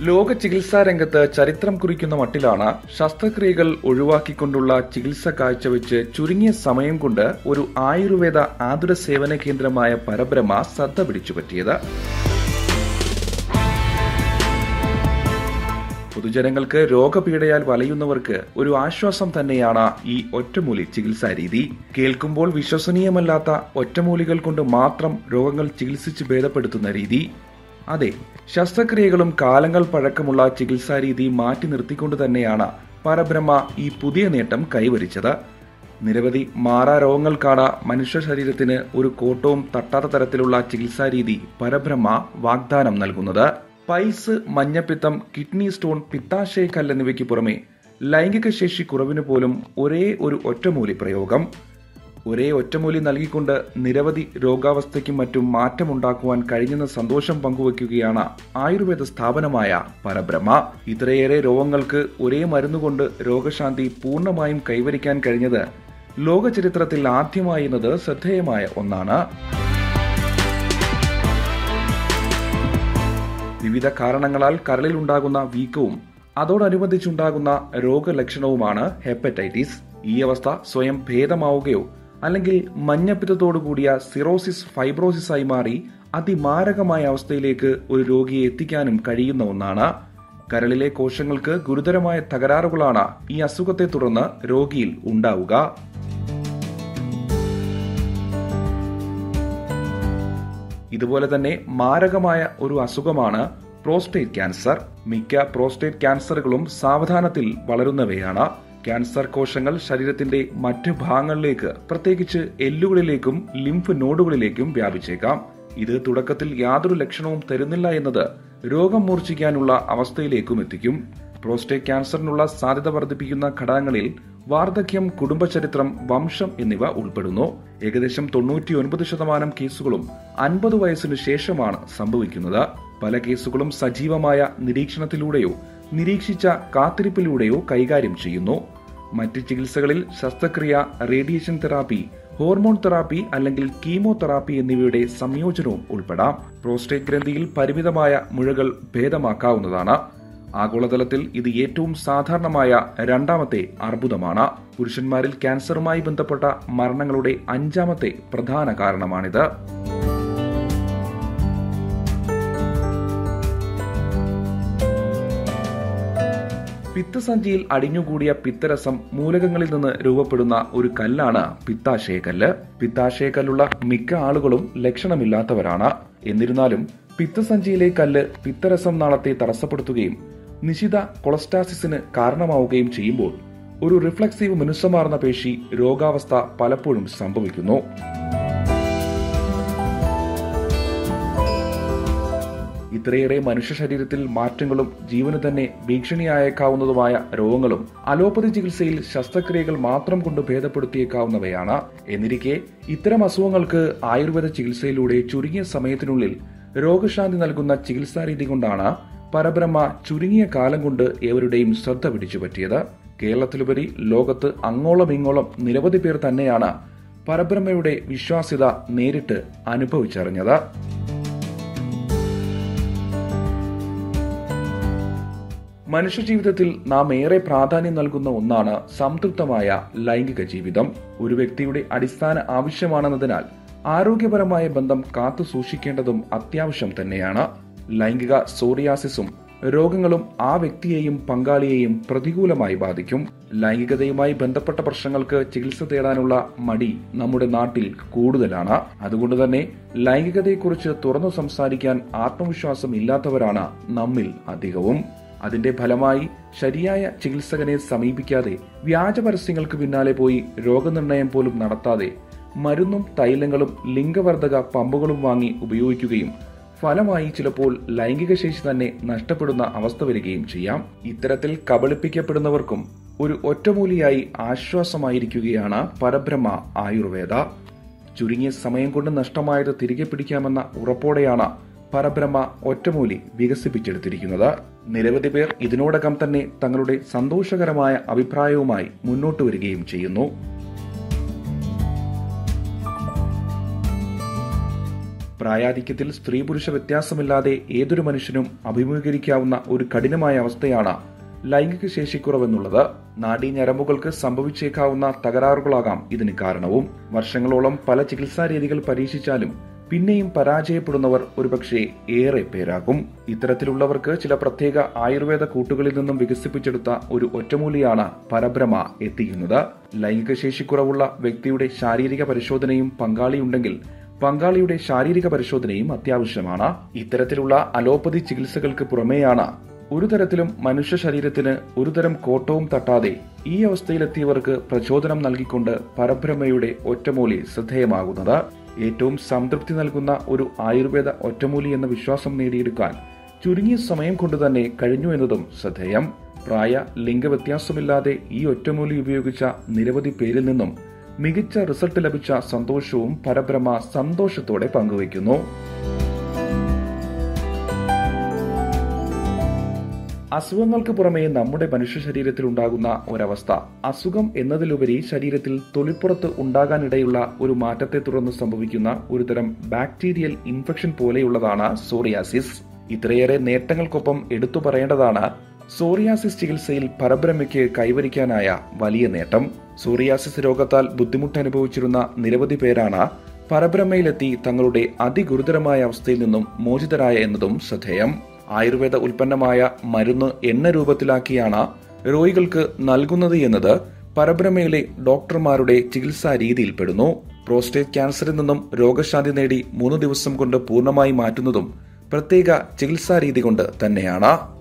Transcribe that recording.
ലോക ചികിത്സാ രംഗത്ത് ചരിത്രം കുറിക്കുന്ന മട്ടിലാണ് ശസ്ത്രക്രിയകൾ ഒഴിവാക്കിക്കൊണ്ടുള്ള ചികിത്സ കാഴ്ചവെച്ച് ചുരുങ്ങിയ സമയം കൊണ്ട് ഒരു ആയുർവേദ ആതുര സേവന കേന്ദ്രമായ പരബ്രഹ്മ ശ്രദ്ധ പിടിച്ചുപറ്റിയത് പൊതുജനങ്ങൾക്ക് രോഗപീഠയാൽ വലയുന്നവർക്ക് ഒരു ആശ്വാസം തന്നെയാണ് ഈ ഒറ്റമൂലി ചികിത്സാ രീതി കേൾക്കുമ്പോൾ വിശ്വസനീയമല്ലാത്ത ഒറ്റമൂലികൾ കൊണ്ട് മാത്രം രോഗങ്ങൾ ചികിത്സിച്ച് ഭേദപ്പെടുത്തുന്ന രീതി അതെ ശസ്ത്രക്രിയകളും കാലങ്ങൾ പഴക്കമുള്ള ചികിത്സാ രീതി മാറ്റി നിർത്തിക്കൊണ്ട് തന്നെയാണ് പരബ്രഹ്മ ഈ പുതിയ നേട്ടം കൈവരിച്ചത് നിരവധി മാറാ രോഗങ്ങൾക്കാണ് മനുഷ്യ ശരീരത്തിന് ഒരു കോട്ടവും തട്ടാത്ത തരത്തിലുള്ള ചികിത്സാ രീതി പരബ്രഹ്മ വാഗ്ദാനം നൽകുന്നത് പൈൽസ് മഞ്ഞപ്പിത്തം കിഡ്നി സ്റ്റോൺ പിത്താശയക്കല്ല് എന്നിവയ്ക്ക് പുറമെ ലൈംഗിക ശേഷി കുറവിന് പോലും ഒരേ ഒരു ഒറ്റമൂലി പ്രയോഗം ഒരേ ഒറ്റമൂലി നൽകിക്കൊണ്ട് നിരവധി രോഗാവസ്ഥയ്ക്കും മറ്റും മാറ്റമുണ്ടാക്കുവാൻ കഴിഞ്ഞെന്ന സന്തോഷം പങ്കുവയ്ക്കുകയാണ് ആയുർവേദ സ്ഥാപനമായ പരബ്രഹ്മ ഇത്രയേറെ രോഗങ്ങൾക്ക് ഒരേ മരുന്നുകൊണ്ട് രോഗശാന്തി പൂർണ്ണമായും കൈവരിക്കാൻ കഴിഞ്ഞത് ലോക ചരിത്രത്തിൽ ആദ്യമായി എന്നത് ശ്രദ്ധേയമായ ഒന്നാണ് വിവിധ കാരണങ്ങളാൽ കരളിലുണ്ടാകുന്ന വീക്കവും അതോടനുബന്ധിച്ചുണ്ടാകുന്ന രോഗലക്ഷണവുമാണ് ഹെപ്പറ്റൈറ്റിസ് ഈ അവസ്ഥ സ്വയം ഭേദമാവുകയോ അല്ലെങ്കിൽ മഞ്ഞപ്പിത്തത്തോടു കൂടിയ സിറോസിസ് ഫൈബ്രോസിസ് ആയി മാറി അതിമാരകമായ അവസ്ഥയിലേക്ക് ഒരു രോഗിയെ എത്തിക്കാനും കഴിയുന്ന ഒന്നാണ് കരളിലെ കോശങ്ങൾക്ക് ഗുരുതരമായ തകരാറുകളാണ് ഈ അസുഖത്തെ തുടർന്ന് രോഗിയിൽ ഉണ്ടാവുക ഇതുപോലെ തന്നെ മാരകമായ ഒരു അസുഖമാണ് പ്രോസ്റ്റേറ്റ് ക്യാൻസർ മിക്ക പ്രോസ്റ്റേറ്റ് ക്യാൻസറുകളും സാവധാനത്തിൽ വളരുന്നവയാണ് ക്യാൻസർ കോശങ്ങൾ ശരീരത്തിന്റെ മറ്റു ഭാഗങ്ങളിലേക്ക് പ്രത്യേകിച്ച് എല്ലുകളിലേക്കും ലിംഫ് നോഡുകളിലേക്കും വ്യാപിച്ചേക്കാം ഇത് തുടക്കത്തിൽ യാതൊരു ലക്ഷണവും തരുന്നില്ല എന്നത് രോഗം മൂർച്ഛിക്കാനുള്ള അവസ്ഥയിലേക്കും എത്തിക്കും പ്രോസ്റ്റേറ്റ് ക്യാൻസറിനുള്ള സാധ്യത വർദ്ധിപ്പിക്കുന്ന ഘടകങ്ങളിൽ വാർദ്ധക്യം കുടുംബചരിത്രം വംശം എന്നിവ ഉൾപ്പെടുന്നു ഏകദേശം തൊണ്ണൂറ്റിയൊൻപത് ശതമാനം കേസുകളും അൻപത് വയസ്സിനു ശേഷമാണ് സംഭവിക്കുന്നത് പല കേസുകളും സജീവമായ നിരീക്ഷണത്തിലൂടെയോ നിരീക്ഷിച്ച കാത്തിരിപ്പിലൂടെയോ കൈകാര്യം ചെയ്യുന്നു മറ്റ് ചികിത്സകളിൽ ശസ്ത്രക്രിയ റേഡിയേഷൻ തെറാപ്പി ഹോർമോൺ തെറാപ്പി അല്ലെങ്കിൽ കീമോതെറാപ്പി എന്നിവയുടെ സംയോജനവും ഉൾപ്പെടാം പ്രോസ്റ്റേറ്റ് ഗ്രന്ഥിയിൽ പരിമിതമായ മുഴകൾ ഭേദമാക്കാവുന്നതാണ് ആഗോളതലത്തിൽ ഇത് ഏറ്റവും സാധാരണമായ രണ്ടാമത്തെ അർബുദമാണ് പുരുഷന്മാരിൽ ക്യാൻസറുമായി ബന്ധപ്പെട്ട മരണങ്ങളുടെ അഞ്ചാമത്തെ പ്രധാന കാരണമാണിത് പിത്തസഞ്ചിയിൽ അടിഞ്ഞുകൂടിയ പിത്തരസം മൂലകങ്ങളിൽ നിന്ന് രൂപപ്പെടുന്ന ഒരു കല്ലാണ് പിത്താശയക്കല്ല് പിത്താശയക്കല്ലുള്ള മിക്ക ആളുകളും ലക്ഷണമില്ലാത്തവരാണ് എന്നിരുന്നാലും പിത്തസഞ്ചിയിലെ കല്ല് പിത്തരസം നാളത്തെ തടസ്സപ്പെടുത്തുകയും നിശിത കൊളസ്റ്റാസിസിന് കാരണമാവുകയും ചെയ്യുമ്പോൾ ഒരു റിഫ്ലക്സീവ് മിനുസമാർന്ന പേശി രോഗാവസ്ഥ പലപ്പോഴും സംഭവിക്കുന്നു ഇത്രയേറെ മനുഷ്യ ശരീരത്തിൽ മാറ്റങ്ങളും ജീവന് തന്നെ ഭീഷണിയായേക്കാവുന്നതുമായ രോഗങ്ങളും അലോപ്പതി ചികിത്സയിൽ ശസ്ത്രക്രിയകൾ മാത്രം കൊണ്ട് ഭേദപ്പെടുത്തിയേക്കാവുന്നവയാണ് എന്നിരിക്കെ ഇത്തരം അസുഖങ്ങൾക്ക് ആയുർവേദ ചികിത്സയിലൂടെ ചുരുങ്ങിയ സമയത്തിനുള്ളിൽ രോഗശാന്തി നൽകുന്ന ചികിത്സാ രീതി കൊണ്ടാണ് പരബ്രഹ്മ ചുരുങ്ങിയ കാലം കൊണ്ട് ഏവരുടെയും ശ്രദ്ധ പിടിച്ചുപറ്റിയത് കേരളത്തിലുപരി ലോകത്ത് അങ്ങോളം ഇങ്ങോളം നിരവധി പേർ തന്നെയാണ് പരബ്രഹ്മയുടെ വിശ്വാസ്യത നേരിട്ട് അനുഭവിച്ചറിഞ്ഞത് മനുഷ്യജീവിതത്തിൽ നാം ഏറെ പ്രാധാന്യം നൽകുന്ന ഒന്നാണ് സംതൃപ്തമായ ലൈംഗിക ജീവിതം ഒരു വ്യക്തിയുടെ അടിസ്ഥാന ആവശ്യമാണെന്നതിനാൽ ആരോഗ്യപരമായ ബന്ധം കാത്തു സൂക്ഷിക്കേണ്ടതും അത്യാവശ്യം തന്നെയാണ് ലൈംഗിക സോറിയാസിസും രോഗങ്ങളും ആ വ്യക്തിയെയും പങ്കാളിയെയും പ്രതികൂലമായി ബാധിക്കും ലൈംഗികതയുമായി ബന്ധപ്പെട്ട പ്രശ്നങ്ങൾക്ക് ചികിത്സ തേടാനുള്ള മടി നമ്മുടെ നാട്ടിൽ കൂടുതലാണ് അതുകൊണ്ട് തന്നെ ലൈംഗികതയെക്കുറിച്ച് തുറന്നു സംസാരിക്കാൻ ആത്മവിശ്വാസം ഇല്ലാത്തവരാണ് നമ്മിൽ അധികവും അതിന്റെ ഫലമായി ശരിയായ ചികിത്സകനെ സമീപിക്കാതെ വ്യാജ പരസ്യങ്ങൾക്ക് പിന്നാലെ പോയി രോഗനിർണയം പോലും നടത്താതെ മരുന്നും തൈലങ്ങളും ലിംഗവർദ്ധക പമ്പുകളും വാങ്ങി ഉപയോഗിക്കുകയും ഫലമായി ചിലപ്പോൾ ലൈംഗിക ശേഷി തന്നെ നഷ്ടപ്പെടുന്ന അവസ്ഥ വരികയും ചെയ്യാം ഇത്തരത്തിൽ കബളിപ്പിക്കപ്പെടുന്നവർക്കും ഒരു ഒറ്റമൂലിയായി ആശ്വാസമായിരിക്കുകയാണ് പരബ്രഹ്മ ആയുർവേദ ചുരുങ്ങിയ സമയം കൊണ്ട് നഷ്ടമായത് തിരികെ പിടിക്കാമെന്ന ഉറപ്പോടെയാണ് പരബ്രഹ്മ ഒറ്റമൂലി വികസിപ്പിച്ചെടുത്തിരിക്കുന്നത് നിരവധി പേർ ഇതിനോടകം തന്നെ തങ്ങളുടെ സന്തോഷകരമായ അഭിപ്രായവുമായി മുന്നോട്ട് വരികയും ചെയ്യുന്നു പ്രായാധിക്യത്തിൽ സ്ത്രീ പുരുഷ വ്യത്യാസമില്ലാതെ ഏതൊരു മനുഷ്യനും അഭിമുഖീകരിക്കാവുന്ന ഒരു കഠിനമായ അവസ്ഥയാണ് ലൈംഗിക ശേഷിക്കുറവെന്നുള്ളത് നാഡീ ഞരമ്പുകൾക്ക് സംഭവിച്ചേക്കാവുന്ന തകരാറുകളാകാം ഇതിന് കാരണവും വർഷങ്ങളോളം പല ചികിത്സാ രീതികൾ പരീക്ഷിച്ചാലും പിന്നെയും പരാജയപ്പെടുന്നവർ ഒരുപക്ഷെ ഏറെ പേരാകും ഇത്തരത്തിലുള്ളവർക്ക് ചില പ്രത്യേക ആയുർവേദ കൂട്ടുകളിൽ നിന്നും വികസിപ്പിച്ചെടുത്ത ഒരു ഒറ്റമൂലിയാണ് പരബ്രഹ്മ എത്തിക്കുന്നത് ലൈംഗിക ശേഷിക്കുറവുള്ള വ്യക്തിയുടെ ശാരീരിക പരിശോധനയും പങ്കാളിയുണ്ടെങ്കിൽ പങ്കാളിയുടെ ശാരീരിക പരിശോധനയും അത്യാവശ്യമാണ് ഇത്തരത്തിലുള്ള അലോപ്പതി ചികിത്സകൾക്ക് പുറമെയാണ് ഒരു തരത്തിലും മനുഷ്യ ശരീരത്തിന് ഒരുതരം കോട്ടവും തട്ടാതെ ഈ അവസ്ഥയിലെത്തിയവർക്ക് പ്രചോദനം നൽകിക്കൊണ്ട് പരബ്രഹ്മയുടെ ഒറ്റമൂലി ശ്രദ്ധേയമാകുന്നത് ഏറ്റവും സംതൃപ്തി നൽകുന്ന ഒരു ആയുർവേദ ഒറ്റമൂലി എന്ന വിശ്വാസം നേടിയെടുക്കാൻ ചുരുങ്ങിയ സമയം കൊണ്ട് തന്നെ കഴിഞ്ഞു എന്നതും ശ്രദ്ധേയം പ്രായ ലിംഗവ്യത്യാസമില്ലാതെ ഈ ഒറ്റമൂലി ഉപയോഗിച്ച നിരവധി പേരിൽ നിന്നും മികച്ച റിസൾട്ട് ലഭിച്ച സന്തോഷവും പരബ്രഹ്മ സന്തോഷത്തോടെ പങ്കുവയ്ക്കുന്നു അസുഖങ്ങൾക്ക് പുറമെ നമ്മുടെ മനുഷ്യ ശരീരത്തിൽ ഉണ്ടാകുന്ന ഒരവസ്ഥ അസുഖം എന്നതിലുപരി ശരീരത്തിൽ തൊലിപ്പുറത്ത് ഉണ്ടാകാനിടയുള്ള ഒരു മാറ്റത്തെ തുടർന്ന് സംഭവിക്കുന്ന ഒരുതരം ബാക്ടീരിയൽ ഇൻഫെക്ഷൻ പോലെയുള്ളതാണ് സോറിയാസിസ് ഇത്രയേറെ നേട്ടങ്ങൾക്കൊപ്പം എടുത്തു പറയേണ്ടതാണ് സോറിയാസിസ് ചികിത്സയിൽ പരബ്രഹ്മയ്ക്ക് കൈവരിക്കാനായ വലിയ നേട്ടം സോറിയാസിസ് രോഗത്താൽ ബുദ്ധിമുട്ട് അനുഭവിച്ചിരുന്ന നിരവധി പേരാണ് പരബ്രഹ്മയിലെത്തി തങ്ങളുടെ അതിഗുരുതരമായ അവസ്ഥയിൽ നിന്നും മോചിതരായ എന്നതും ശ്രദ്ധേയം ആയുർവേദ ഉൽപ്പന്നമായ മരുന്ന് എണ്ണ രൂപത്തിലാക്കിയാണ് രോഗികൾക്ക് നൽകുന്നത് എന്നത് പരബ്രഹ്മയിലെ ഡോക്ടർമാരുടെ ചികിത്സാ രീതിയിൽപ്പെടുന്നു പ്രോസ്റ്റേറ്റ് ക്യാൻസറിൽ നിന്നും രോഗശാന്തി നേടി മൂന്ന് ദിവസം കൊണ്ട് പൂർണ്ണമായി മാറ്റുന്നതും പ്രത്യേക ചികിത്സാ രീതി കൊണ്ട് തന്നെയാണ്